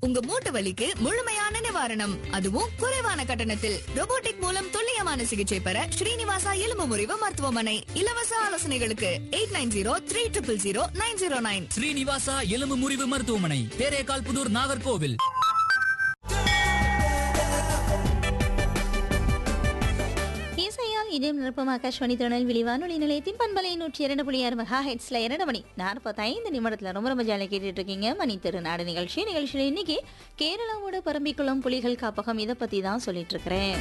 உங்க மூட்டு வலிக்கு முழுமையான நிவாரணம் அதுவும் குறைவான கட்டணத்தில் robotic மூலம் துல்லியமான சிகிச்சை பெற ஸ்ரீனிவாசா எலும்பு முறிவு மருத்துவமனை இலவச ஆலோசனைகளுக்கு eight nine zero three triple zero nine zero nine Srinivasa எலும்பு முறிவு மருத்துவமனை தேரேகால் புதூர் நாகர்கோவில் இசையால் இதயம் நிரப்பம் ஆகாஷ்வாணி திருநெல்வேலி வானொலி நிலையத்தின் பண்பலை நூற்றி இரண்டு புள்ளி ஆறு மெகா ஹெட்ஸ்ல இரண்டு மணி நாற்பத்தைந்து நிமிடத்துல ரொம்ப ரொம்ப ஜாலியாக கேட்டுட்டு இருக்கீங்க மணி திருநாடு நிகழ்ச்சி நிகழ்ச்சியில் இன்னைக்கு கேரளாவோட பரம்பிக்குளம் புலிகள் காப்பகம் இதை பத்தி தான் சொல்லிட்டு இருக்கிறேன்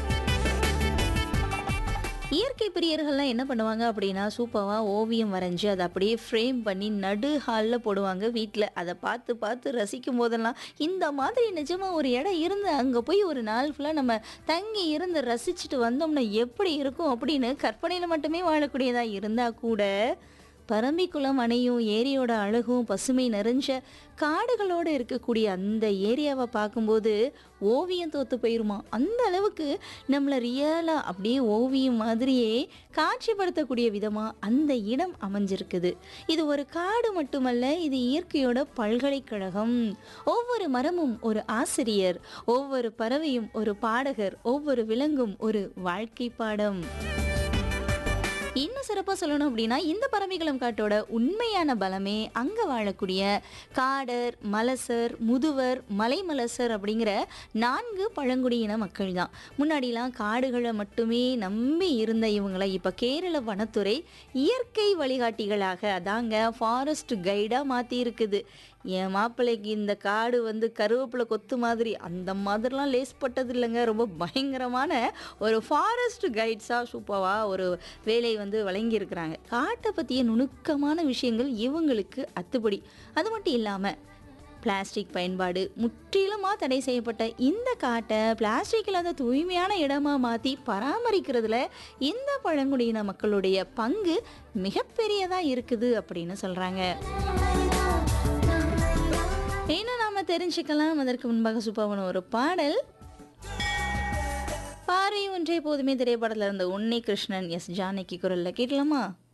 இயற்கை பிரியர்கள்லாம் என்ன பண்ணுவாங்க அப்படின்னா சூப்பராக ஓவியம் வரைஞ்சி அதை அப்படியே ஃப்ரேம் பண்ணி நடு ஹாலில் போடுவாங்க வீட்டில் அதை பார்த்து பார்த்து ரசிக்கும் போதெல்லாம் இந்த மாதிரி நிஜமாக ஒரு இடம் இருந்து அங்கே போய் ஒரு நாள் ஃபுல்லாக நம்ம தங்கி இருந்து ரசிச்சுட்டு வந்தோம்னா எப்படி இருக்கும் அப்படின்னு கற்பனையில் மட்டுமே வாழக்கூடியதாக இருந்தால் கூட பரம்பிக்குளம் அணையும் ஏரியோட அழகும் பசுமை நிறைஞ்ச காடுகளோடு இருக்கக்கூடிய அந்த ஏரியாவை பார்க்கும்போது ஓவியம் தோத்து போயிருமா அந்த அளவுக்கு நம்மளை ரியலாக அப்படியே ஓவியம் மாதிரியே காட்சிப்படுத்தக்கூடிய விதமாக அந்த இடம் அமைஞ்சிருக்குது இது ஒரு காடு மட்டுமல்ல இது இயற்கையோட பல்கலைக்கழகம் ஒவ்வொரு மரமும் ஒரு ஆசிரியர் ஒவ்வொரு பறவையும் ஒரு பாடகர் ஒவ்வொரு விலங்கும் ஒரு வாழ்க்கை பாடம் இன்னும் சிறப்பாக சொல்லணும் அப்படின்னா இந்த பறவைகளம் காட்டோட உண்மையான பலமே அங்கே வாழக்கூடிய காடர் மலசர் முதுவர் மலைமலசர் அப்படிங்கிற நான்கு பழங்குடியின மக்கள் தான் முன்னாடிலாம் காடுகளை மட்டுமே நம்பி இருந்த இவங்களை இப்போ கேரள வனத்துறை இயற்கை வழிகாட்டிகளாக அதாங்க ஃபாரஸ்ட் கைடாக மாற்றி இருக்குது என் மாப்பிள்ளைக்கு இந்த காடு வந்து கருவேப்பிலை கொத்து மாதிரி அந்த மாதிரிலாம் லேஸ் பட்டது இல்லைங்க ரொம்ப பயங்கரமான ஒரு ஃபாரஸ்ட் கைட்ஸாக சூப்பராக ஒரு வேலை வந்து வழங்கியிருக்கிறாங்க காட்டை பற்றிய நுணுக்கமான விஷயங்கள் இவங்களுக்கு அத்துப்படி அது மட்டும் இல்லாமல் பிளாஸ்டிக் பயன்பாடு முற்றிலுமாக தடை செய்யப்பட்ட இந்த காட்டை பிளாஸ்டிக் இல்லாத தூய்மையான இடமா மாற்றி பராமரிக்கிறதுல இந்த பழங்குடியின மக்களுடைய பங்கு மிகப்பெரியதாக இருக்குது அப்படின்னு சொல்கிறாங்க இன்னும் நாம தெரிஞ்சுக்கலாம் அதற்கு முன்பாக சூப்பாவன ஒரு பாடல் பார்வை ஒன்றே போதுமே திரைப்படத்தில் இருந்த உன்னை கிருஷ்ணன் எஸ் ஜானகி குரல்ல கேட்கலாமா